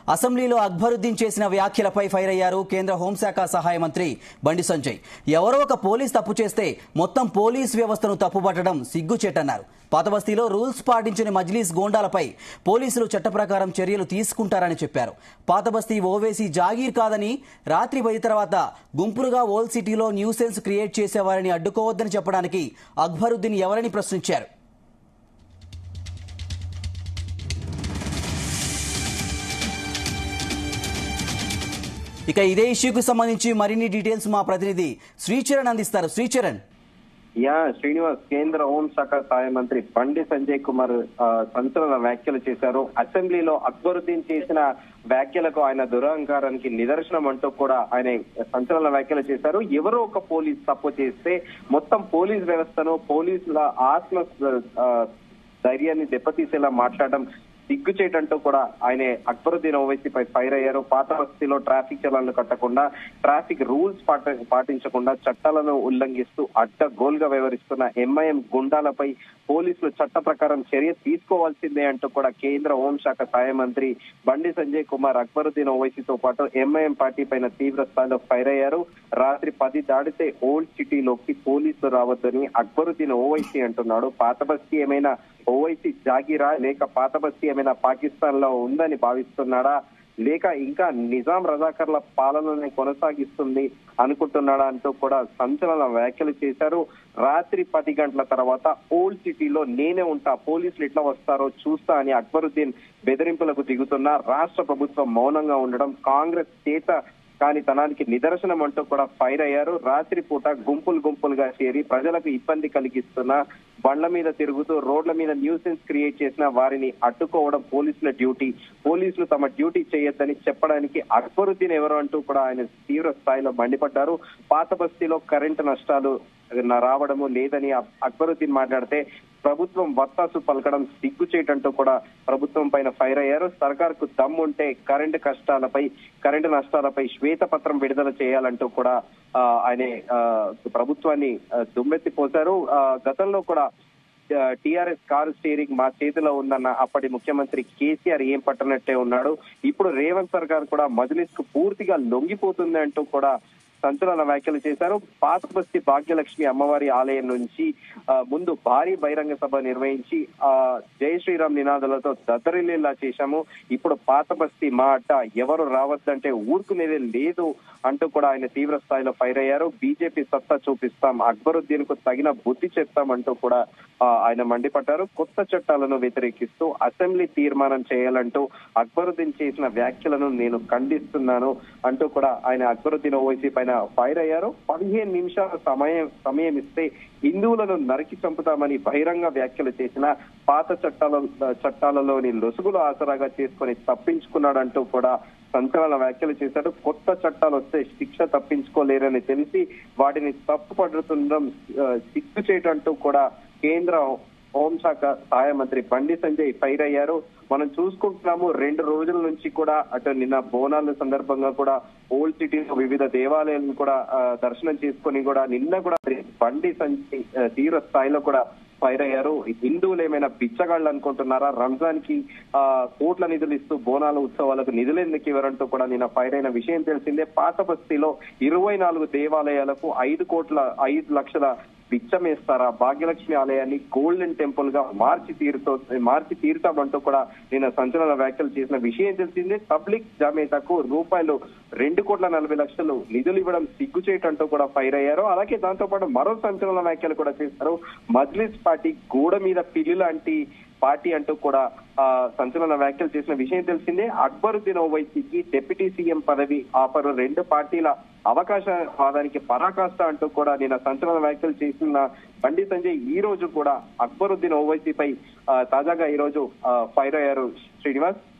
అసెంబ్లీలో అక్బరుద్దీన్ చేసిన వ్యాఖ్యలపై ఫైర్ అయ్యారు కేంద్ర హోంశాఖ సహాయ మంత్రి బండి సంజయ్ ఎవరో ఒక పోలీస్ తప్పు చేస్తే మొత్తం పోలీస్ వ్యవస్థను తప్పుపట్టడం సిగ్గుచేటన్నారు పాతబస్తీలో రూల్స్ పాటించని మజ్లీస్ గోండాలపై పోలీసులు చట్ట ప్రకారం చర్యలు తీసుకుంటారని చెప్పారు పాతబస్తీ ఓవేసీ జాగీర్ కాదని రాత్రి పది తర్వాత గుంపులుగా ఓల్డ్ సిటీలో న్యూసెన్స్ క్రియేట్ చేసేవారని అడ్డుకోవద్దని చెప్పడానికి అక్బరుద్దీన్ ఎవరని ప్రశ్నించారు ఇక ఇదే ఇష్యూకు సంబంధించి మరిన్ని డీటెయిల్స్ మా ప్రతినిధి శ్రీచరణ్ అందిస్తారు శ్రీచరణ్ యా శ్రీనివాస్ కేంద్ర హోంశాఖ సహాయ మంత్రి బండి సంజయ్ కుమార్ ఆ, సంచలన వ్యాఖ్యలు చేశారు అసెంబ్లీలో అక్బరుద్దీన్ చేసిన వ్యాఖ్యలకు ఆయన దురహంకారానికి నిదర్శనం అంటూ కూడా ఆయన సంచలన వ్యాఖ్యలు చేశారు ఎవరో ఒక పోలీస్ తప్పు చేస్తే మొత్తం పోలీస్ వ్యవస్థను పోలీసుల ఆత్మ ఆ, ధైర్యాన్ని దెబ్బతీసేలా మాట్లాడడం సిగ్గుచేటంటూ కూడా ఆయన అక్బరుద్దీన్ ఓవైసీపై ఫైర్ అయ్యారు పాత బస్తీలో ట్రాఫిక్ చలాన్లు కట్టకుండా ట్రాఫిక్ రూల్స్ పాట పాటించకుండా చట్టాలను ఉల్లంఘిస్తూ అడ్డగోలుగా వ్యవహరిస్తున్న ఎంఐఎం గుండాలపై పోలీసులు చట్ట ప్రకారం చర్య తీసుకోవాల్సిందే అంటూ కూడా కేంద్ర హోంశాఖ సహాయ మంత్రి బండి సంజయ్ కుమార్ అక్బరుద్దీన్ ఓవైసీతో పాటు ఎంఐఎం పార్టీ పైన తీవ్ర స్థాయిలో ఫైర్ అయ్యారు రాత్రి పది దాటితే ఓల్డ్ సిటీలోకి పోలీసులు రావద్దని అక్బరుద్దీన్ ఓవైసీ అంటున్నాడు పాత బస్తీ ఏమైనా ఓవైసీ జాగిరా లేక పాత బస్తీ ఏమైనా పాకిస్తాన్ లో ఉందని భావిస్తున్నాడా లేక ఇంకా నిజాం రజాకర్ల పాలనని కొనసాగిస్తుంది అనుకుంటున్నాడా అంటూ కూడా సంచలన వ్యాఖ్యలు చేశారు రాత్రి పది గంటల తర్వాత ఓల్డ్ సిటీలో నేనే ఉంటా పోలీసులు ఎట్లా వస్తారో చూస్తా అని అక్బరుద్దీన్ బెదిరింపులకు దిగుతున్న రాష్ట్ర ప్రభుత్వం మౌనంగా ఉండడం కాంగ్రెస్ చేత కానీ తనానికి నిదర్శనం అంటూ కూడా ఫైర్ అయ్యారు రాత్రి పూట గుంపులు గుంపులుగా చేరి ప్రజలకు ఇబ్బంది కలిగిస్తున్న బండ్ల మీద తిరుగుతూ రోడ్ల మీద న్యూసెన్స్ క్రియేట్ చేసిన వారిని అడ్డుకోవడం పోలీసుల డ్యూటీ పోలీసులు తమ డ్యూటీ చేయొద్దని చెప్పడానికి అక్బరుద్దీన్ ఎవరు అంటూ కూడా ఆయన తీవ్ర స్థాయిలో మండిపడ్డారు పాత బస్తీలో కరెంటు నష్టాలు రావడము లేదని అక్బరుద్దీన్ మాట్లాడితే ప్రభుత్వం వత్తాసు పలకడం సిగ్గుచేటంటూ కూడా ప్రభుత్వం పైన ఫైర్ అయ్యారు సర్కార్ కు దమ్ముంటే కరెంటు కష్టాలపై కరెంటు నష్టాలపై శ్వేతపత్రం విడుదల చేయాలంటూ కూడా ఆ, ఆయన ఆ, ప్రభుత్వాన్ని ఆ, దుమ్మెత్తిపోశారు ఆ, గతంలో కూడా టిఆర్ఎస్ కారు స్టీరింగ్ మా చేతిలో ఉందన్న అప్పటి ముఖ్యమంత్రి కేసీఆర్ ఏం పట్టనట్టే ఉన్నాడు ఇప్పుడు రేవంత్ సర్కార్ కూడా మజ్లిస్ కు పూర్తిగా లొంగిపోతుంది అంటూ కూడా సంచలన వ్యాఖ్యలు చేశారు పాత బస్తీ భాగ్యలక్ష్మి అమ్మవారి ఆలయం నుంచి ఆ, ముందు భారీ బహిరంగ సభ నిర్వహించి ఆ జై శ్రీరామ్ నినాదాలతో దద్దరిల్లేలా చేశాము ఇప్పుడు పాత బస్తీ మాట ఎవరు రావద్దంటే ఊరుకునేదే లేదు అంటూ కూడా ఆయన తీవ్ర స్థాయిలో ఫైర్ అయ్యారు బీజేపీ సత్తా చూపిస్తాం అక్బరుద్దీన్ కు తగిన బుద్ధి చెప్తాం అంటూ కూడా ఆ, ఆయన మండిపడ్డారు కొత్త చట్టాలను వ్యతిరేకిస్తూ అసెంబ్లీ తీర్మానం చేయాలంటూ అక్బరుద్దీన్ చేసిన వ్యాఖ్యలను నేను ఖండిస్తున్నాను అంటూ కూడా ఆయన అక్బరుద్దీన్ ఓవైసీ పైన ఫైర్ అయ్యారు పదిహేను నిమిషాల సమయం సమయం ఇస్తే హిందువులను నరికి చంపుతామని బహిరంగ వ్యాఖ్యలు చేసిన పాత చట్టాల చట్టాలలోని లొసుగులు ఆసరాగా చేసుకొని తప్పించుకున్నాడంటూ కూడా సంచలన వ్యాఖ్యలు చేశాడు కొత్త చట్టాలు వస్తే శిక్ష తప్పించుకోలేరని తెలిసి వాటిని తప్పుపడుతుండడం ఆ, సిగ్గు చేయటంటూ కూడా కేంద్ర హోంశాఖ సహాయ మంత్రి బండి సంజయ్ ఫైర్ అయ్యారు మనం చూసుకుంటున్నాము రెండు రోజుల నుంచి కూడా అటు నిన్న బోనాల సందర్భంగా కూడా ఓల్డ్ సిటీలో వివిధ దేవాలయాలను కూడా ఆ, దర్శనం చేసుకొని కూడా నిన్న కూడా బండి సంజయ్ ఆ, తీవ్ర స్థాయిలో కూడా ఫైర్ అయ్యారు హిందువులు ఏమైనా బిచ్చగాళ్ళు అనుకుంటున్నారా రంజాన్ కి ఆ కోట్ల నిధులు ఇస్తూ బోనాల ఉత్సవాలకు నిధులు ఎందుకు ఇవ్వరంటూ కూడా నిన్న ఫైర్ అయిన విషయం తెలిసిందే పాత బస్తీలో ఇరవై నాలుగు దేవాలయాలకు ఐదు కోట్ల ఐదు లక్షల బిచ్చమేస్తారా భాగ్యలక్ష్మి ఆలయాన్ని గోల్డెన్ టెంపుల్ గా మార్చి తీరుతో మార్చి తీరుతామంటూ కూడా నిన్న సంచలన వ్యాఖ్యలు చేసిన విషయం తెలిసిందే పబ్లిక్ జామేతాకు రూపాయలు రెండు కోట్ల నలభై లక్షలు నిధులు ఇవ్వడం సిగ్గుచేటంటూ కూడా ఫైర్ అయ్యారు అలాగే దాంతో పాటు మరో సంచలన వ్యాఖ్యలు కూడా చేశారు మజ్లిస్ పార్టీ గోడ మీద పిల్లి లాంటి పార్టీ అంటూ కూడా ఆ సంచలన వ్యాఖ్యలు చేసిన విషయం తెలిసిందే అక్బరుద్దీన్ ఓవైసీకి డిప్యూటీ సీఎం పదవి ఆఫర్ రెండు పార్టీల అవకాశవాదానికి పరాకాష్ట అంటూ కూడా నిన్న సంచలన వ్యాఖ్యలు చేసిన బండి సంజయ్ ఈ రోజు కూడా అక్బరుద్దీన్ ఓవైసీపై ఆ, తాజాగా ఈ రోజు ఆ, ఫైర్ అయ్యారు శ్రీనివాస్